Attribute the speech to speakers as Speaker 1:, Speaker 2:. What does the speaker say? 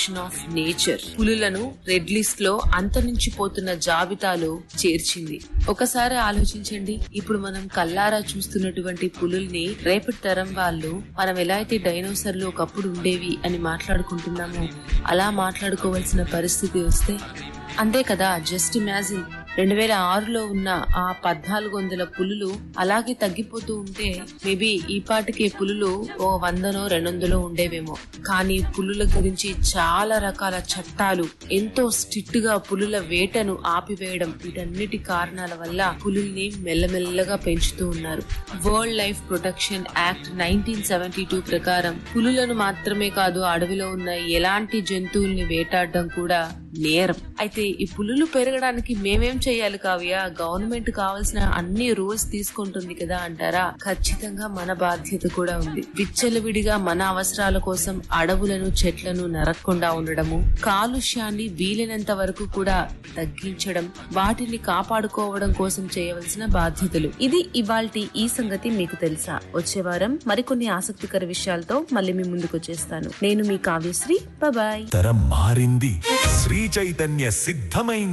Speaker 1: protection of nature పులులను red list లో అంతరించిపోతున్న జాబితాలో చేర్చింది ఒకసారి ఆలోచించండి ఇప్పుడు మనం కల్లారా చూస్తున్నటువంటి పులుల్ని రేపటి తరం వాళ్ళు మనం ఎలా అయితే డైనోసర్లు ఒకప్పుడు ఉండేవి అని మాట్లాడుకుంటున్నామో అలా మాట్లాడుకోవాల్సిన పరిస్థితి వస్తే అంతే కదా జస్ట్ ఇమాజిన్ రెండు వేల ఆరులో ఉన్న ఆ పద్నాలుగు వందల పులులు అలాగే తగ్గిపోతూ ఉంటే మేబీ ఈ పాటికే పులులు ఓ వందనో రెండు వందలో ఉండేవేమో కానీ పులుల గురించి చాలా రకాల చట్టాలు ఎంతో స్ట్రిక్ట్ గా పులుల వేటను ఆపివేయడం వీటన్నిటి కారణాల వల్ల పులుల్ని మెల్లమెల్లగా పెంచుతూ ఉన్నారు world life protection act nineteen seventy two ప్రకారం పులులను మాత్రమే కాదు అడవిలో ఉన్న ఎలాంటి జంతువుల్ని వేటాడడం కూడా నేరం అయితే ఈ పులులు పెరగడానికి మేమేం చేయాలి కావ్య గవర్నమెంట్ కావాల్సిన అన్ని రూల్స్ తీసుకుంటుంది కదా అంటారా ఖచ్చితంగా మన బాధ్యత కూడా ఉంది విచ్చలవిడిగా మన అవసరాల కోసం అడవులను చెట్లను నరక్కుండా ఉండడము కాలుష్యాన్ని వీలైనంత వరకు కూడా తగ్గించడం వాటిని కాపాడుకోవడం కోసం చేయవలసిన బాధ్యతలు
Speaker 2: ఇది ఇవాల్టి ఈ సంగతి మీకు తెలుసా వచ్చే వారం మరికొన్ని ఆసక్తికర విషయాలతో మళ్ళీ మీ ముందుకు వచ్చేస్తాను నేను మీ కావ్యశ్రీ బాయ్
Speaker 3: తరం మారింది శ్రీ చైతన్య సిద్ధమైంది